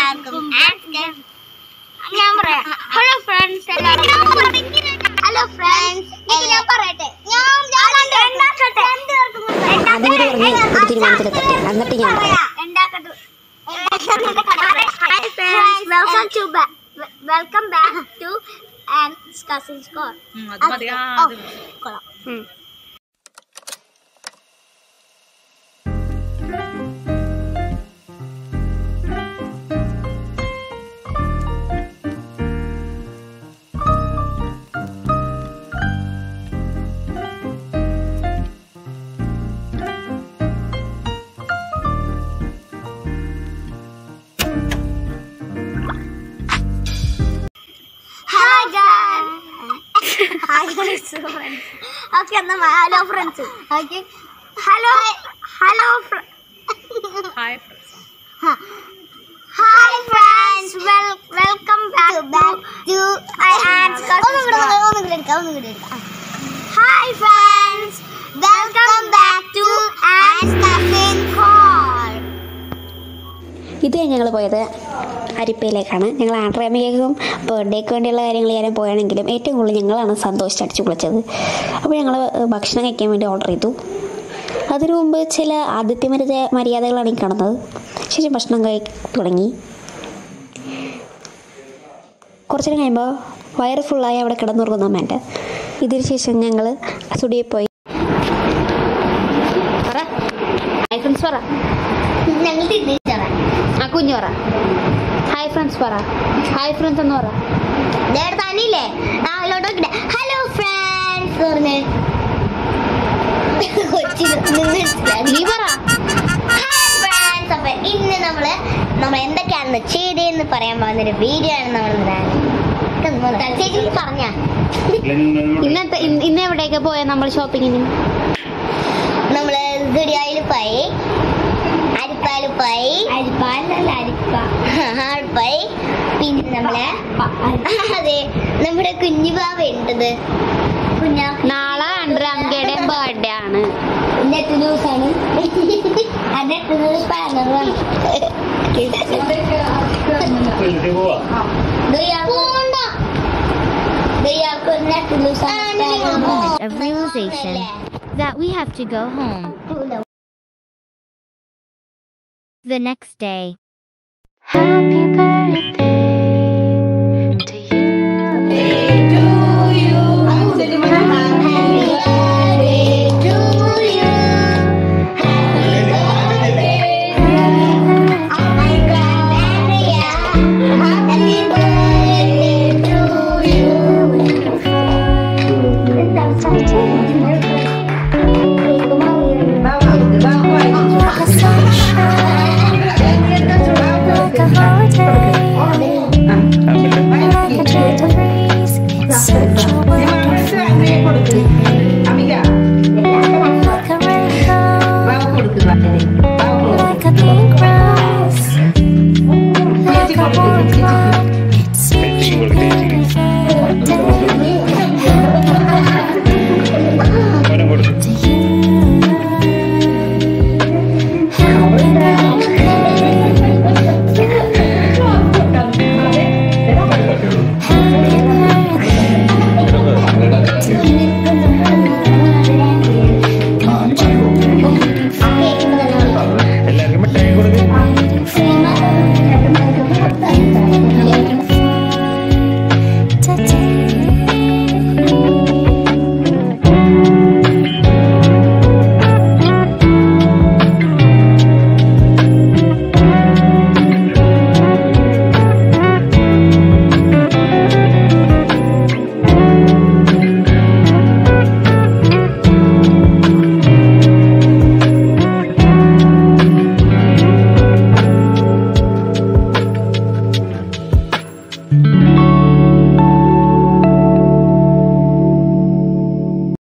എല്ലാവർക്കും ഞാൻ പറയാം ഹലോ ഫ്രണ്ട്സ് ഹലോ ഫ്രണ്ട്സ് ഞാൻ പറയട്ടെ ഞാൻ ഉണ്ടാക്കട്ടെ അതിനോട് പറഞ്ഞ് ഒരു തീരുമാനത്തിലെത്തട്ടെ എന്നിട്ട് ഞാൻ പറയാം welcome to welcome back to and cousins call അത് മതി ആ അത് മതി. കൊള്ളാം ഉം. Hi guys hi guys okay എന്നാ hello friends okay hello hello hi friends hi friends welcome back to I and hi friends welcome back to and cousin call ഇത് ഞങ്ങൾ പോയത് അരിപ്പയിലേക്കാണ് ഞങ്ങൾ ആൻഡ്രാമിക്കും ബർത്ത്ഡേക്ക് വേണ്ടിയുള്ള കാര്യങ്ങൾ ചെയ്യാൻ പോയാണെങ്കിലും ഏറ്റവും കൂടുതൽ ഞങ്ങളാണ് സന്തോഷിച്ച് അടിച്ചു പൊളിച്ചത് അപ്പോൾ ഞങ്ങൾ ഭക്ഷണം കഴിക്കാൻ വേണ്ടി ഓർഡർ ചെയ്തു അതിനു മുമ്പ് ചില ആദിത്യ മര്യാദ മര്യാദകളാണ് ഈ കാണുന്നത് ശേഷം ഭക്ഷണം കഴി തുടങ്ങി കുറച്ചു നേരം കഴിയുമ്പോൾ വയറ് ഫുള്ളായി അവിടെ കിടന്നുറങ്ങുന്ന വേണ്ട ഇതിന് ശേഷം ഞങ്ങൾ സ്റ്റുഡിയോയിൽ പോയി പറ ഹായ് ഫ്രണ്ട്സ് പറ ഞങ്ങൾ തിരിച്ചാണ് ആ കുഞ്ഞു പറ ഹായ് ഫ്രണ്ട്സ് പറ ഹായ് ഫ്രണ്ട്സ് എന്ന് പറ ഞാൻ തന്നില്ലേ നാളിലോട്ട് നോക്കിട്ടെ ഹലോ ഫ്രണ്ട്സ് പറഞ്ഞേ കൊച്ചി നീ പറ ഹായ് ഫ്രണ്ട്സ് അപ്പൊ ഇന്ന് നമ്മള് നമ്മൾ എന്തൊക്കെയാണെന്ന് ചെയ്തതെന്ന് പറയാൻ പോകുന്നൊരു വീഡിയോ ആണ് നമ്മൾ ചേച്ചി പറഞ്ഞ ഇന്നത്തെ ഇന്ന് ഇന്ന് എവിടേക്ക് പോയാ നമ്മൾ ഷോപ്പിങ്ങിന് നമ്മള് സ്റ്റുഡിയോയിൽ പോയി അരിപ്പാല് പോയി അരിപ്പാലല്ല അരിപ്പ പോയി പിന്നെ നമ്മള് അതെ നമ്മുടെ കുഞ്ഞുപാവ ഉണ്ടത് കുഞ്ഞാ നാളെ ആൻഡ്രാങ്കയുടെ ബർത്ത്ഡേ ആണ് ഇന്നത്തെ ദിവസമാണ് അതെത്ര ദിവസം of realization that we have to go home. The next day. Happy birthday